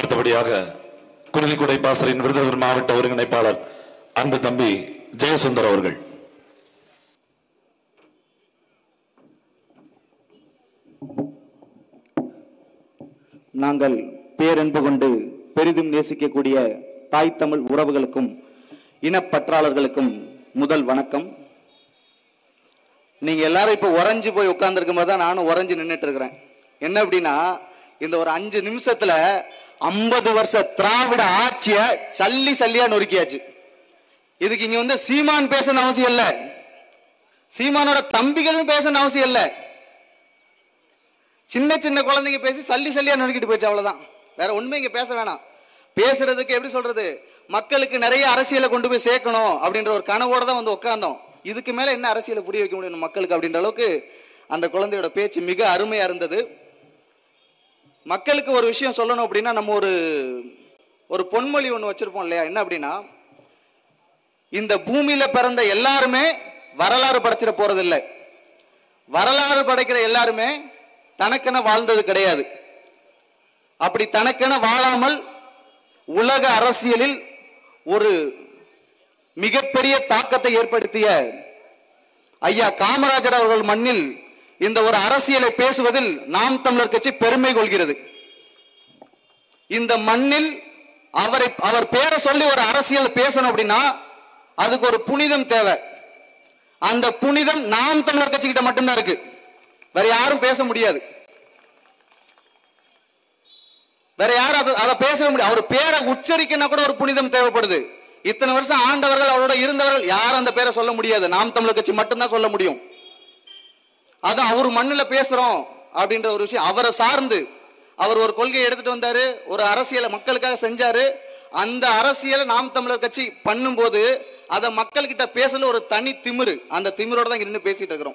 அடுத்தபடியாக குருதிக்குடை பாசறையின் விருதுநகர் மாவட்ட ஒருங்கிணைப்பாளர் அன்பு தம்பி ஜெயசுந்தர் அவர்கள் நாங்கள் பேரன்பு கொண்டு பெரிதும் நேசிக்கக்கூடிய தாய் தமிழ் உறவுகளுக்கும் இனப்பற்றாளர்களுக்கும் முதல் வணக்கம் நீங்க எல்லாரும் இப்ப உறைஞ்சு போய் உட்கார்ந்துருக்கும் போது தான் நானும் உறைஞ்சு நின்றுட்டு இருக்கிறேன் என்ன அப்படின்னா இந்த ஒரு அஞ்சு நிமிஷத்துல ஐம்பது வருஷ திராவிட ஆட்சிய சல்லி சல்லியா நொறுக்கியாச்சு இதுக்கு இங்க வந்து சீமான் பேசணும் அவசியம் இல்ல சீமானோட தம்பிகளும் பேசணும் அவசியம் இல்லை சின்ன சின்ன குழந்தைங்க பேசி சல்லி சல்லியா நொறுக்கிட்டு போச்சு அவ்வளவுதான் வேற ஒண்ணுமே இங்க பேச வேணாம் பேசுறதுக்கு எப்படி சொல்றது மக்களுக்கு நிறைய அரசியலை கொண்டு போய் சேர்க்கணும் அப்படின்ற ஒரு கனவோட தான் வந்து உட்கார்ந்தோம் இதுக்கு மேல என்ன அரசியலை புரிய வைக்க முடியும் மக்களுக்கு அப்படின்ற அளவுக்கு அந்த குழந்தையோட பேச்சு மிக அருமையா இருந்தது மக்களுக்கு ஒரு விஷயம் சொல்லணும் அப்படின்னா நம்ம ஒரு ஒரு பொன்மொழி ஒன்று வச்சிருப்போம் இல்லையா என்ன அப்படின்னா இந்த பூமியில பிறந்த எல்லாருமே வரலாறு படைச்சிட போறதில்லை வரலாறு படைக்கிற எல்லாருமே தனக்கென வாழ்ந்தது கிடையாது அப்படி தனக்கென வாழாமல் உலக அரசியலில் ஒரு மிகப்பெரிய தாக்கத்தை ஏற்படுத்திய ஐயா காமராஜர் அவர்கள் மண்ணில் இந்த ஒரு அரசியலை பேசுவதில் நாம் தமிழர் கட்சி பெருமை கொள்கிறது இந்த மண்ணில் அவரை அவர் பேரை சொல்லி ஒரு அரசியல் பேசணும் அப்படின்னா அதுக்கு ஒரு புனிதம் தேவை அந்த புனிதம் நாம் தமிழர் கட்சி கிட்ட மட்டும்தான் இருக்கு வேற யாரும் பேச முடியாது வேற யாரும் அதை அதை பேசவே முடியாது அவர் பேரை உச்சரிக்கனா கூட ஒரு புனிதம் தேவைப்படுது இத்தனை வருஷம் ஆண்டவர்கள் அவரோட இருந்தவர்கள் யாரும் அந்த பேரை சொல்ல முடியாது நாம் தமிழர் கட்சி மட்டும்தான் சொல்ல முடியும் அதான் அவர் மண்ணுல பேசுறோம் அப்படின்ற ஒரு விஷயம் அவரை சார்ந்து அவர் ஒரு கொள்கையை எடுத்துட்டு வந்தாரு ஒரு அரசியலை மக்களுக்காக செஞ்சாரு அந்த அரசியலை நாம் தமிழர் கட்சி பண்ணும்போது அதை மக்கள்கிட்ட பேசல ஒரு தனி திமிரு அந்த திமிரோட தான் இங்க நின்னு பேசிட்டு இருக்கிறோம்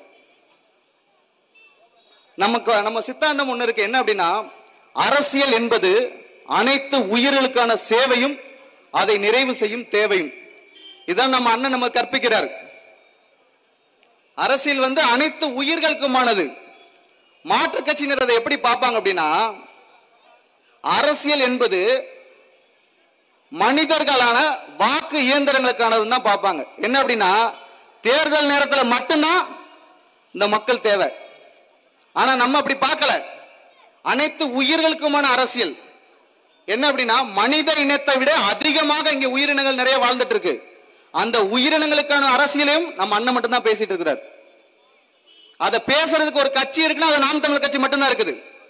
நமக்கு நம்ம சித்தாந்தம் ஒண்ணு இருக்கு என்ன அப்படின்னா அரசியல் என்பது அனைத்து உயிர்களுக்கான சேவையும் அதை நிறைவு செய்யும் தேவையும் இதான் நம்ம அண்ணன் நம்ம கற்பிக்கிறார் அரசியல் வந்து அனைத்து உயிர்களுக்குமானது மாற்று கட்சியினர் அதை எப்படி பார்ப்பாங்க அப்படின்னா அரசியல் என்பது மனிதர்களான வாக்கு இயந்திரங்களுக்கானதுன்னு தான் பார்ப்பாங்க என்ன அப்படின்னா தேர்தல் நேரத்தில் மட்டும்தான் இந்த மக்கள் தேவை ஆனா நம்ம அப்படி பார்க்கல அனைத்து உயிர்களுக்குமான அரசியல் என்ன அப்படின்னா மனித இனத்தை விட அதிகமாக இங்க உயிரினங்கள் நிறைய வாழ்ந்துட்டு இருக்கு அந்த உயிரினங்களுக்கான அரசியலையும் நம்ம அண்ணன் மட்டும் தான் பேசிட்டு இருக்கிறார் அதை பேசுறதுக்கு ஒரு கட்சி இருக்குன்னா அது நாம் தமிழர் கட்சி மட்டும்தான் இருக்குது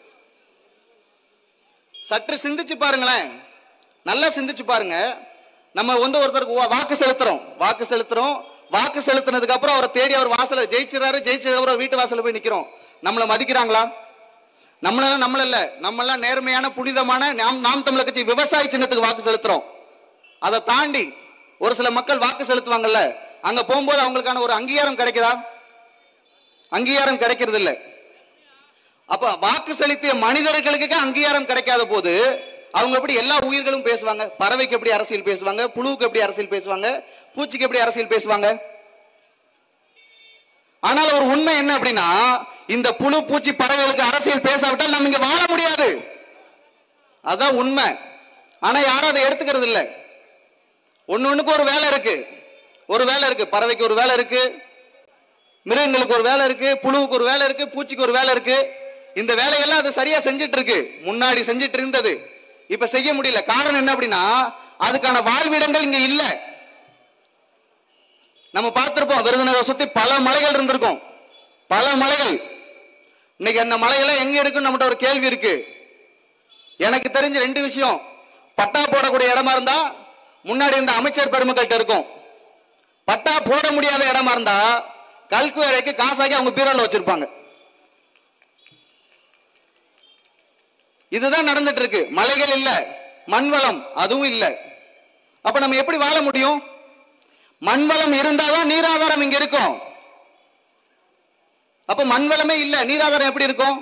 சற்று சிந்திச்சு பாருங்களேன் நல்லா சிந்திச்சு பாருங்க நம்ம வந்து ஒருத்தருக்கு வா- வாக்கு செலுத்துறோம் வாக்கு செலுத்துறோம் வாக்கு செலுத்தினதுக்கு அப்புறம் அவரை தேடி அவர் வாசல ஜெயிச்சிடறாரு ஜெயிச்சதுக்கு அப்புறம் வீட்டு வாசல்ல போய் நிக்கிறோம் நம்மள மதிக்கிறாங்களா நம்மளால நம்மள இல்ல நம்மளாம் நேர்மையான புனிதமான நாம் நாம் தமிழர் கட்சி விவசாய சின்னத்துக்கு வாக்கு செலுத்துறோம் அதை தாண்டி ஒரு சில மக்கள் வாக்கு செலுத்துவாங்கல்ல அங்க போகும்போது அவங்களுக்கான ஒரு அங்கீகாரம் கிடைக்குதா அங்கீகாரம் கிடைக்கிறது இல்ல அப்ப வாக்கு செலுத்திய மனிதர்களுக்கு அங்கீகாரம் கிடைக்காத போது அவங்க எப்படி எல்லா உயிர்களும் பேசுவாங்க பறவைக்கு எப்படி அரசியல் பேசுவாங்க புழுவுக்கு எப்படி அரசியல் பேசுவாங்க பூச்சிக்கு எப்படி அரசியல் பேசுவாங்க ஆனால் ஒரு உண்மை என்ன அப்படின்னா இந்த புழு பூச்சி பறவைகளுக்கு அரசியல் பேசாவிட்டால் நம்ம இங்க வாழ முடியாது அதான் உண்மை ஆனா யாரும் அதை எடுத்துக்கிறது இல்ல ஒண்ணு ஒண்ணுக்கு ஒரு வேலை இருக்கு ஒரு வேலை இருக்கு பறவைக்கு ஒரு வேலை இருக்கு மிருகங்களுக்கு ஒரு வேலை இருக்கு புழுவுக்கு ஒரு வேலை இருக்கு பூச்சிக்கு ஒரு வேலை இருக்கு இந்த வேலையெல்லாம் அது சரியா செஞ்சுட்டு இருக்கு முன்னாடி செஞ்சுட்டு இருந்தது இப்ப செய்ய முடியல காரணம் என்ன அப்படின்னா அதுக்கான வாழ்விடங்கள் இங்க இல்ல நம்ம பார்த்திருப்போம் விருதுநகரை சுத்தி பல மலைகள் இருந்திருக்கும் பல மலைகள் இன்னைக்கு அந்த மலையெல்லாம் எங்க இருக்குன்னு நம்மகிட்ட ஒரு கேள்வி இருக்கு எனக்கு தெரிஞ்ச ரெண்டு விஷயம் பட்டா போடக்கூடிய இடமா இருந்தா முன்னாடி இருந்த அமைச்சர் பெருமக்கள்கிட்ட இருக்கும் பட்டா போட முடியாத இடமா இருந்தா கல்குவேரைக்கு காசாக்கி அவங்க பீரோல வச்சிருப்பாங்க இதுதான் நடந்துட்டு இருக்கு மலைகள் இல்ல மண்வளம் அதுவும் இல்ல அப்ப நம்ம எப்படி வாழ முடியும் மண்வளம் இருந்தாதான் நீராதாரம் இங்க இருக்கும் அப்ப மண்வளமே இல்ல நீராதாரம் எப்படி இருக்கும்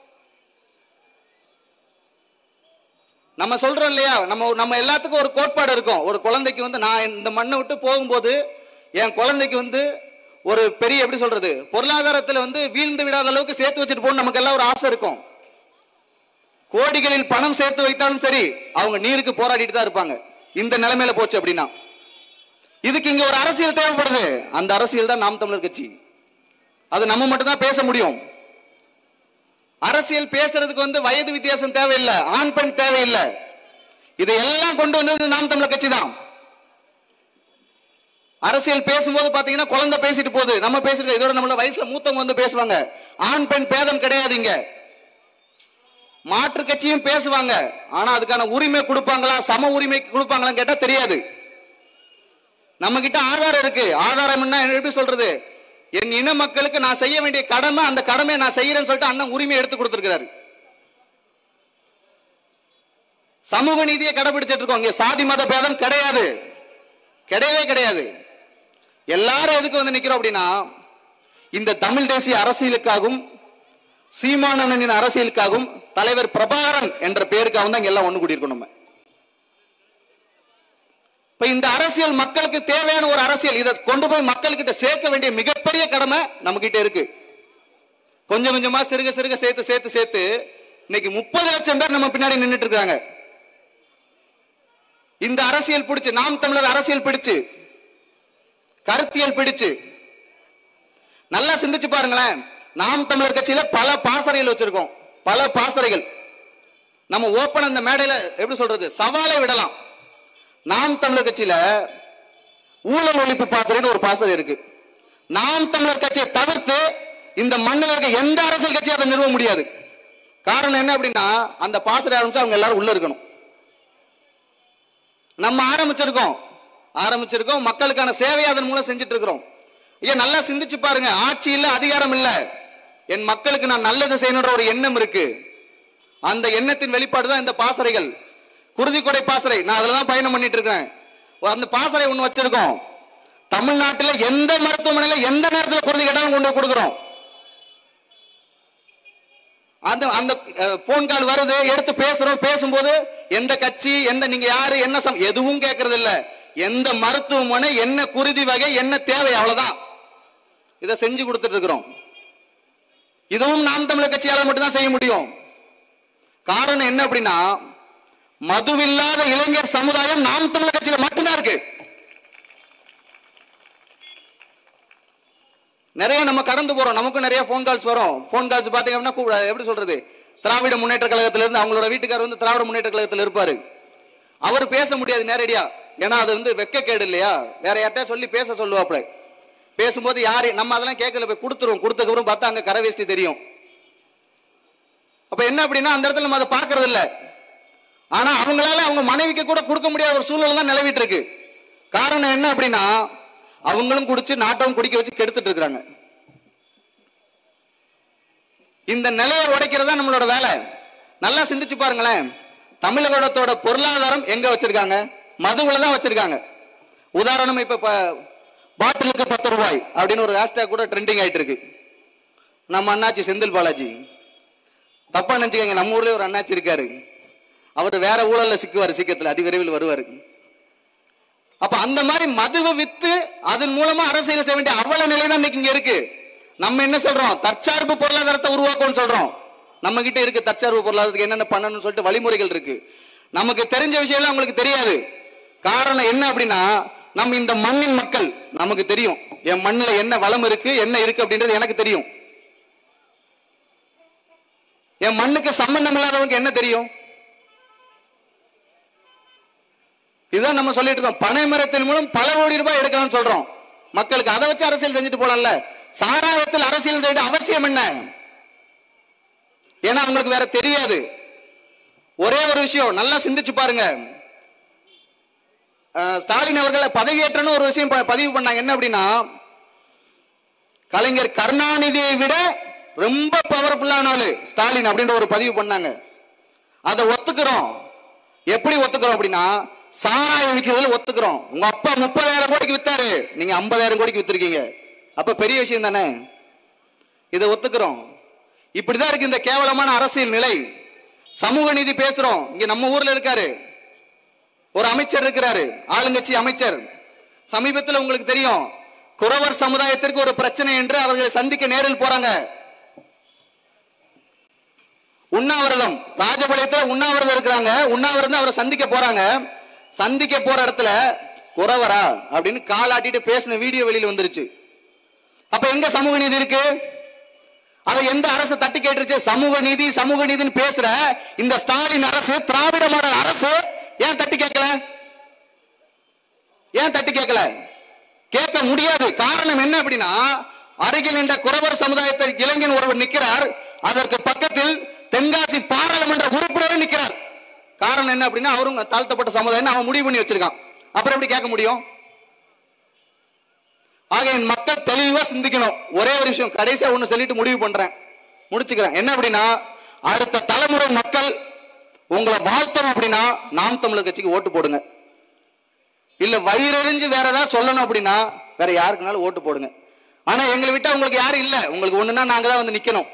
நம்ம சொல்றோம் இல்லையா நம்ம நம்ம எல்லாத்துக்கும் ஒரு கோட்பாடு இருக்கும் ஒரு குழந்தைக்கு வந்து நான் இந்த மண்ணை விட்டு போகும்போது என் குழந்தைக்கு வந்து ஒரு பெரிய எப்படி சொல்றது பொருளாதாரத்துல வந்து வீழ்ந்து விடாத அளவுக்கு சேர்த்து வச்சுட்டு போகணும் நமக்கு எல்லாம் ஒரு ஆசை இருக்கும் கோடிகளில் பணம் சேர்த்து வைத்தாலும் சரி அவங்க நீருக்கு போராடிட்டு தான் இருப்பாங்க இந்த நிலைமையில போச்சு அப்படின்னா இதுக்கு இங்க ஒரு அரசியல் தேவைப்படுது அந்த அரசியல் தான் நாம் தமிழர் கட்சி அது நம்ம மட்டும் தான் பேச முடியும் அரசியல் பேசுறதுக்கு வந்து வயது வித்தியாசம் தேவையில்லை ஆண் பெண் தேவையில்லை இதையெல்லாம் கொண்டு வந்தது நாம் தமிழர் கட்சி தான் அரசியல் பேசும்போது பாத்தீங்கன்னா குழந்தை பேசிட்டு போகுது நம்ம பேசிட்டு இதோட நம்மள வயசுல மூத்தவங்க வந்து பேசுவாங்க ஆண் பெண் பேதம் கிடையாது இங்க மாற்று கட்சியும் பேசுவாங்க ஆனா அதுக்கான உரிமை கொடுப்பாங்களா சம உரிமை கொடுப்பாங்களான்னு கேட்டா தெரியாது நம்ம கிட்ட ஆதாரம் இருக்கு ஆதாரம் என்ன எப்படி சொல்றது என் இன மக்களுக்கு நான் செய்ய வேண்டிய கடமை அந்த கடமையை நான் செய்யறேன்னு சொல்லிட்டு அண்ணன் உரிமை எடுத்து கொடுத்திருக்கிறாரு சமூக நீதியை கடைபிடிச்சிட்டு இருக்கோம் இங்க சாதி மத பேதம் கிடையாது கிடையவே கிடையாது எல்லாரும் எதுக்கு வந்து நிக்கிறோம் அப்படின்னா இந்த தமிழ் தேசிய அரசியலுக்காகவும் சீமானனின் அரசியலுக்காகவும் தலைவர் பிரபாகரன் என்ற பேருக்காகவும் தான் இங்க எல்லாம் ஒண்ணு கூடியிருக்கோம் நம்ம இப்ப இந்த அரசியல் மக்களுக்கு தேவையான ஒரு அரசியல் இதை கொண்டு போய் மக்கள்கிட்ட சேர்க்க வேண்டிய மிகப்பெரிய கடமை நம்ம கிட்ட இருக்கு கொஞ்சம் கொஞ்சமா சிறுக சிறுக சேர்த்து சேர்த்து சேர்த்து இன்னைக்கு முப்பது லட்சம் பேர் நம்ம பின்னாடி நின்னுட்டு இருக்காங்க இந்த அரசியல் பிடிச்சு நாம் தமிழர் அரசியல் பிடிச்சு கருத்தியல் பிடிச்சு நல்லா சிந்திச்சு பாருங்களேன் நாம் தமிழர் கட்சியில பல பாசறைகள் வச்சிருக்கோம் பல பாசறைகள் நம்ம ஓப்பன் அந்த மேடையில எப்படி சொல்றது சவாலை விடலாம் நாம் தமிழர் கட்சியில ஊழல் ஒழிப்பு பாசறைன்னு ஒரு பாசறை இருக்கு நாம் தமிழர் கட்சியை தவிர்த்து இந்த மண்ணில் இருக்க எந்த அரசியல் கட்சியும் அதை நிறுவ முடியாது காரணம் என்ன அப்படின்னா அந்த பாசறை ஆரம்பிச்சு அவங்க எல்லாரும் உள்ள இருக்கணும் நம்ம ஆரம்பிச்சிருக்கோம் ஆரம்பிச்சிருக்கோம் மக்களுக்கான சேவையை அதன் மூலம் செஞ்சுட்டு இருக்கிறோம் ஐயா நல்லா சிந்திச்சு பாருங்க ஆட்சி இல்ல அதிகாரம் இல்ல என் மக்களுக்கு நான் நல்லது செய்யணுன்ற ஒரு எண்ணம் இருக்கு அந்த எண்ணத்தின் வெளிப்பாடு தான் இந்த பாசறைகள் குருதிக்கொடை பாசறை நான் அதுல தான் பயணம் பண்ணிட்டு இருக்கேன் அந்த பாசறை ஒண்ணு வச்சிருக்கோம் தமிழ்நாட்டில் எந்த மருத்துவமனையில எந்த நேரத்தில் குருதி கேட்டாலும் கொண்டு போய் கொடுக்குறோம் அந்த அந்த போன் கால் வருது எடுத்து பேசுறோம் பேசும்போது எந்த கட்சி எந்த நீங்க யாரு என்ன சம் எதுவும் கேட்கறது இல்ல எந்த மருத்துவமனை என்ன குருதி வகை என்ன தேவை அவ்வளவுதான் இதை செஞ்சு கொடுத்துட்டு இருக்கிறோம் இதுவும் நாம் தமிழர் கட்சியால மட்டும்தான் செய்ய முடியும் காரணம் என்ன அப்படின்னா மதுவில்லாத இளைஞர் சமுதாயம் நாம் தமிழர் கட்சியில மட்டும்தான் இருக்கு நிறைய நம்ம கடந்து போறோம் நமக்கும் நிறைய ஃபோன் கால்ஸ் வரும் ஃபோன் கால்ஸ் பாத்தீங்க அப்படின்னா கூ- எப்படி சொல்றது திராவிட முன்னேற்ற கழகத்துல இருந்து அவங்களோட வீட்டுக்காரர் வந்து திராவிட முன்னேற்ற கழகத்துல இருப்பாரு அவர் பேச முடியாது நேரடியா ஏன்னா அது வந்து வெக்கக்கேடு இல்லையா வேற யார்கிட்ட சொல்லி பேச சொல்லுவாப்ல பேசும்போது யாரு நம்ம அதெல்லாம் கேட்கல போய் கொடுத்துருவோம் கொடுத்ததுக்கப்புறம் பார்த்தா அங்க கரை வேஷ்டி தெரியும் அப்ப என்ன அப்படின்னா அந்த இடத்துல நம்ம அதை பாக்குறது இல்ல ஆனா அவங்களால அவங்க மனைவிக்கு கூட கொடுக்க முடியாத ஒரு சூழ்நிலை தான் நிலவிட்டு இருக்கு காரணம் என்ன அப்படின்னா அவங்களும் குடிச்சு நாட்டவும் குடிக்க வச்சு கெடுத்துட்டு இருக்காங்க இந்த நிலையை உடைக்கிறதா நம்மளோட வேலை நல்லா சிந்திச்சு பாருங்களேன் தமிழகத்தோட பொருளாதாரம் எங்க வச்சிருக்காங்க மதுவுல தான் வச்சிருக்காங்க உதாரணம் இப்ப ப- பாட்டிலுக்கு பத்து ரூபாய் அப்படின்னு ஒரு ஹேஷ்டேக் கூட ட்ரெண்டிங் ஆயிட்டு இருக்கு நம்ம அண்ணாச்சி செந்தில் பாலாஜி தப்பா நினைச்சுக்கங்க நம்ம ஊர்லயே ஒரு அண்ணாச்சி இருக்காரு அவர் வேற ஊழல்ல சிக்குவாரு சீக்கிரத்துல அதி விரைவில் வருவாரு அப்ப அந்த மாதிரி மதுவை வித்து அதன் மூலமா அரசியல் செய்ய வேண்டிய அவல நிலை தான் இன்னைக்கு இங்க இருக்கு நம்ம என்ன சொல்றோம் தற்சார்பு பொருளாதாரத்தை உருவாக்கும்னு சொல்றோம் நம்ம கிட்ட இருக்கு தற்சார்பு பொருளாதாரத்துக்கு என்னென்ன பண்ணணும்னு சொல்லிட்டு வழிமுறைகள் இருக்கு நமக்கு தெரிஞ்ச விஷயம் எல்லாம் உங்களுக்கு தெரியாது காரணம் என்ன அப்படின்னா நம்ம இந்த மண்ணின் மக்கள் நமக்கு தெரியும் என் மண்ணுல என்ன வளம் இருக்கு என்ன இருக்கு அப்படின்றது எனக்கு தெரியும் என் மண்ணுக்கு சம்பந்தம் இல்லாதவனுக்கு என்ன தெரியும் இதுதான் நம்ம சொல்லிட்டு இருக்கோம் பனை மரத்தின் மூலம் பல கோடி ரூபாய் எடுக்கலாம்னு சொல்றோம் மக்களுக்கு அதை வச்சு அரசியல் செஞ்சுட்டு போலாம்ல சாராயத்தில் அரசியல் செய்ய அவசியம் என்ன ஏன்னா அவங்களுக்கு வேற தெரியாது ஒரே ஒரு விஷயம் நல்லா சிந்திச்சு பாருங்க அஹ், ஸ்டாலின் அவர்கள் பதவியேற்றன்னு ஒரு விஷயம் ப- பதிவு பண்ணாங்க என்ன அப்படின்னா கலைஞர் கருணாநிதியை விட ரொம்ப பவர்ஃபுல்லான ஆளு ஸ்டாலின் அப்படின்ற ஒரு பதிவு பண்ணாங்க அதை ஒத்துக்கிறோம் எப்படி ஒத்துக்கிறோம் அப்படின்னா சாராயம் விற்கிறதுல ஒத்துக்கிறோம் உங்க அப்பா முப்பதாயிரம் கோடிக்கு வித்தாரு நீங்க ஐம்பதாயிரம் கோடிக்கு வித்திருக்கீங்க அப்ப பெரிய விஷயம் தானே இதை ஒத்துக்கிறோம் இப்படிதான் இருக்கு இந்த கேவலமான அரசியல் நிலை சமூக நீதி பேசுறோம் இங்க நம்ம ஊர்ல இருக்காரு ஒரு அமைச்சர் இருக்கிறாரு ஆளுங்கட்சி அமைச்சர் சமீபத்தில் உங்களுக்கு தெரியும் குறவர் சமுதாயத்திற்கு ஒரு பிரச்சனை என்று அவர்களை சந்திக்க நேரில் போறாங்க உண்ணாவிரதம் ராஜபாளையத்துல உண்ணாவிரதம் இருக்கிறாங்க உண்ணாவிரதம் அவரை சந்திக்க போறாங்க சந்திக்க போற இடத்துல குறவரா அப்படின்னு காலாட்டிட்டு பேசின வீடியோ வெளியில வந்துருச்சு அப்ப எங்க சமூக நீதி இருக்கு அதை எந்த அரசு தட்டி கேட்டுருச்சு சமூக நீதி சமூக நீதினு பேசுற இந்த ஸ்டாலின் அரசு திராவிட மாடல் அரசு ஏன் தட்டி கேட்கல ஏன் தட்டி கேட்கல கேட்க முடியாது காரணம் என்ன அப்படின்னா அருகில் நின்ற குறவர் சமுதாயத்தை இளைஞன் ஒருவர் நிற்கிறார் அதற்கு பக்கத்தில் தென்காசி பாராளுமன்ற உறுப்பினரும் நிற்கிறார் காரணம் என்ன அப்படின்னா அவரும் தாழ்த்தப்பட்ட சமுதாயம் அவன் முடிவு பண்ணி வச்சிருக்கான் அப்புறம் எப்படி கேட்க முடியும் ஆக என் மக்கள் தெளிவா சிந்திக்கணும் ஒரே ஒரு விஷயம் கடைசியா ஒண்ணு சொல்லிட்டு முடிவு பண்றேன் முடிச்சுக்கிறேன் என்ன அப்படின்னா அடுத்த தலைமுறை மக்கள் உங்களை வாழ்த்தணும் அப்படின்னா நாம் தமிழர் கட்சிக்கு ஓட்டு போடுங்க இல்ல வயிறறிஞ்சு வேற ஏதாவது சொல்லணும் அப்படின்னா வேற யாருக்குனாலும் ஓட்டு போடுங்க ஆனா எங்களை விட்டா உங்களுக்கு யாரும் இல்ல உங்களுக்கு ஒண்ணுன்னா நாங்க தான் வந்து நிக்கணும்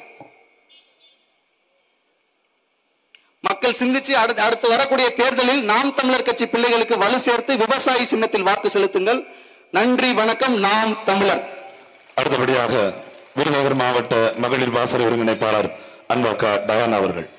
மக்கள் சிந்திச்சு அடுத்து அடுத்து வரக்கூடிய தேர்தலில் நாம் தமிழர் கட்சி பிள்ளைகளுக்கு வலு சேர்த்து விவசாயி சின்னத்தில் வாக்கு செலுத்துங்கள் நன்றி வணக்கம் நாம் தமிழர் அடுத்தபடியாக விருதுநகர் மாவட்ட மகளிர் வாசல் ஒருங்கிணைப்பாளர் அன்பாக்கா டயானா அவர்கள்